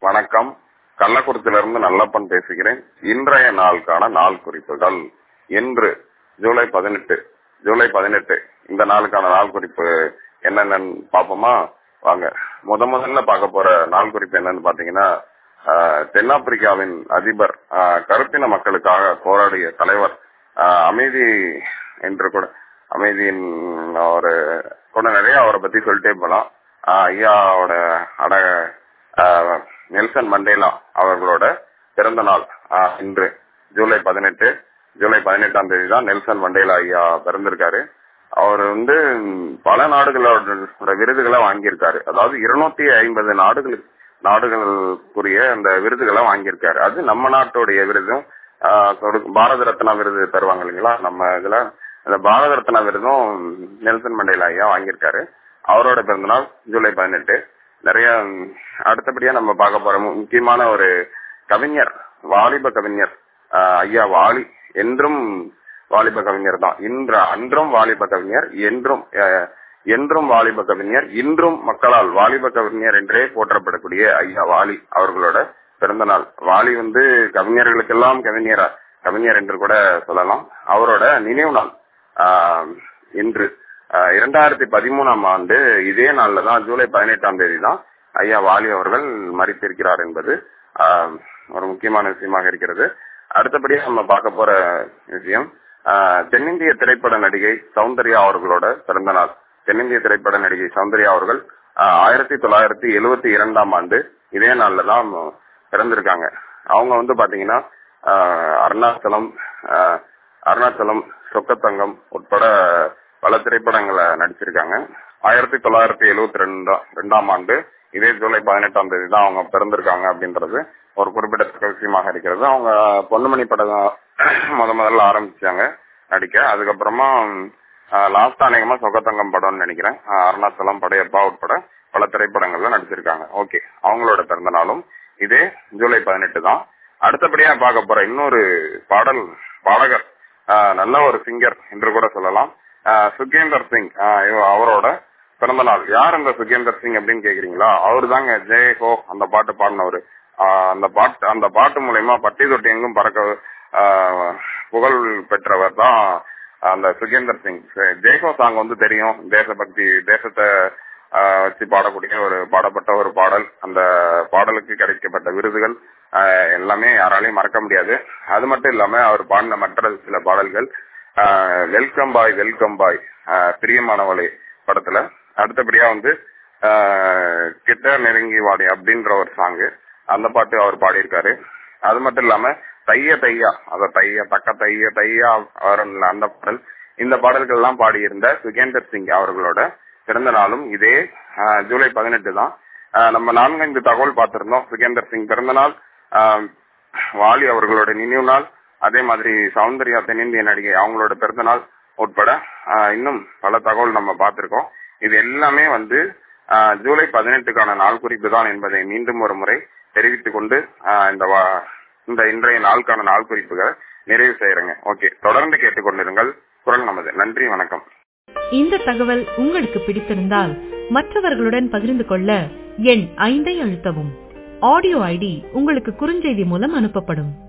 வணக்கம் கள்ளக்குறிச்சியிலிருந்து நல்லப்பன் பேசுகிறேன் இன்றைய நாளுக்கான நாள் குறிப்புகள் இன்று ஜூலை பதினெட்டு ஜூலை பதினெட்டு இந்த நாளுக்கான நாள் குறிப்பு என்னென்னு பாப்போமா வாங்க முத முதல்ல பார்க்க போற நாள் குறிப்பு என்னன்னு பாத்தீங்கன்னா ஆஹ், தென்னாப்பிரிக்காவின் அதிபர் ஆஹ், கருப்பின மக்களுக்காக போராடிய தலைவர் ஆஹ், அமைதி என்று கூட அமைதியின் ஒரு கூட நிறைய அவரை பத்தி சொல்லிட்டே போலாம் ஆஹ், ஐயாவோட அட ஆஹ், நெல்சன் மண்டேலா அவர்களோட பிறந்த நாள் ஆஹ், இன்று ஜூலை பதினெட்டு ஜூலை பதினெட்டாம் தேதி தான் நெல்சன் மண்டேலா ஐயா பிறந்திருக்காரு அவர் வந்து பல நாடுகளோட விருதுகளை வாங்கியிருக்காரு அதாவது இருநூத்தி ஐம்பது நாடுகளுக்கு நாடுகளுக்குரிய அந்த விருதுகளை வாங்கியிருக்காரு அது நம்ம நாட்டுடைய விருதும் ஆஹ், கொடு- பாரத ரத்னா விருது தருவாங்க இல்லைங்களா நம்ம இதுல அந்த பாரத ரத்னா விருதும் நெல்சன் மண்டேலா ஐயா வாங்கியிருக்காரு அவரோட பிறந்தநாள் ஜூலை பதினெட்டு நிறைய ம், அடுத்தபடியா நம்ம பார்க்க போற மு- முக்கியமான ஒரு கவிஞர் வாலிப கவிஞர் ஆஹ், ஐயா வாலி என்றும் வாலிப கவிஞர் தான் இன்று அன்றும் வாலிப கவிஞர் என்றும் ஆஹ், என்றும் வாலிப கவிஞர் இன்றும் மக்களால் வாலிப கவிஞர் என்றே போற்றப்படக்கூடிய ஐயா வாலி அவர்களோட பிறந்த நாள் வாலி வந்து கவிஞர்களுக்கெல்லாம் கவிஞரா கவிஞர் என்று கூட சொல்லலாம் அவரோட நினைவு நாள் ஆஹ், இன்று ஆஹ், இரண்டாயிரத்தி பதிமூணாம் ஆண்டு இதே நாள்ல தான் ஜூலை பதினெட்டாம் தேதி தான் ஐயா வாலி அவர்கள் மறித்திருக்கிறார் என்பது ஆஹ், ஒரு முக்கியமான விஷயமாக இருக்கிறது அடுத்தபடியா நம்ம பார்க்க போற விஷயம் ஆஹ், தென்னிந்திய திரைப்பட நடிகை சௌந்தர்யா அவர்களோட பிறந்த நாள் தென்னிந்திய திரைப்பட நடிகை சௌந்தர்யா அவர்கள் ஆஹ், ஆயிரத்தி தொள்ளாயிரத்தி எழுவத்தி இரண்டாம் ஆண்டு இதே நாள்ல தான் பிறந்திருக்காங்க அவங்க வந்து பாத்தீங்கன்னா ஆஹ், அருணாச்சலம் ஆஹ், அருணாச்சலம் சொக்கத்தங்கம் உட்பட பல திரைப்படங்களை நடிச்சிருக்காங்க ஆயிரத்தி தொள்ளாயிரத்தி எழுவத்தி ரெண்டாம் ரெண்டாம் ஆண்டு இதே ஜூலை பதினெட்டாம் தேதி தான் அவங்க பிறந்திருக்காங்க அப்படின்றது ஒரு குறிப்பிடத்தக்க விஷயமாக இருக்கிறது அவங்க பொன்னுமணி படம் முத முதல்ல ஆரம்பிச்சாங்க நடிக்க அதுக்கப்புறமா லாஸ்ட் அநேகமா சொக்கத்தங்கம் படம்னு நினைக்கிறேன் ஆஹ் அருணாச்சலம் படையப்பா உட்பட பல திரைப்படங்கள்ல நடிச்சிருக்காங்க ஓகே அவங்களோட பிறந்த நாளும் இதே ஜூலை பதினெட்டு தான் அடுத்தபடியா பார்க்க போற இன்னொரு பாடல் பாடகர் ஆஹ் நல்ல ஒரு சிங்கர் என்று கூட சொல்லலாம் ஆஹ் சுகேந்தர் சிங் ஆஹ் இவ- அவரோட பிறந்த நாள் யார் இந்த சுகேந்தர் சிங் அப்படின்னு கேக்குறீங்களா அவர் தாங்க ஜெய் ஹோ அந்த பாட்டு பாடினவரு ஆஹ் அந்த பாட்டு அந்த பாட்டு மூலயமா பட்டி தொட்டி எங்கும் பறக்க ஆஹ் புகழ் பெற்றவர் தான் அந்த சுகேந்தர் சிங் ஜெய்ஹோ சாங் வந்து தெரியும் தேசபக்தி தேசத்தை ஆஹ் வச்சு பாடக்கூடிய ஒரு பாடப்பட்ட ஒரு பாடல் அந்த பாடலுக்கு கிடைக்கப்பட்ட விருதுகள் ஆஹ் எல்லாமே யாராலையும் மறக்க முடியாது அது மட்டும் இல்லாம அவர் பாடின மற்ற சில பாடல்கள் வெல்கம் பாய் வெல்கம் பாய் பிரியமானவளே படத்துல அடுத்தபடியா வந்து ஆஹ் கிட்ட நெருங்கி வாடி அப்படின்ற ஒரு சாங்கு அந்த பாட்டு அவர் பாடியிருக்காரு அது மட்டும் இல்லாம தைய தையா அத தைய தக்க தைய தையா வரும்ல அந்த பாடல் இந்த பாடல்கள் எல்லாம் பாடியிருந்த சுகேந்தர் சிங் அவர்களோட பிறந்த நாளும் இதே ஆஹ், ஜூலை பதினெட்டு தான் ஆஹ், நம்ம நான்கைந்து தகவல் பார்த்திருந்தோம் சுகேந்தர் சிங் பிறந்த நாள் ஆஹ், வாலி அவர்களோட நினைவு நாள் அதே மாதிரி சௌந்தர்யா தென்னிந்திய நடிகை அவங்களோட பிறந்த நாள் உட்பட ஆஹ், இன்னும் பல தகவல் நம்ம பார்த்திருக்கோம் இது எல்லாமே வந்து ஆஹ், ஜூலை பதினெட்டுக்கான நாள் குறிப்பு தான் என்பதை மீண்டும் ஒரு முறை தெரிவித்துக் கொண்டு ஆஹ், இந்த வா- இந்த இன்றைய நாளுக்கான நாள் குறிப்புகளை நிறைவு செய்யறேங்க ஓகே தொடர்ந்து கேட்டுக்கொண்டிருங்கள் குரல் நமது நன்றி வணக்கம் இந்த தகவல் உங்களுக்கு பிடித்திருந்தால் மற்றவர்களுடன் பகிர்ந்து கொள்ள எண் ஐந்தை அழுத்தவும் ஆடியோ ஐடி உங்களுக்கு குறுஞ்செய்தி மூலம் அனுப்பப்படும்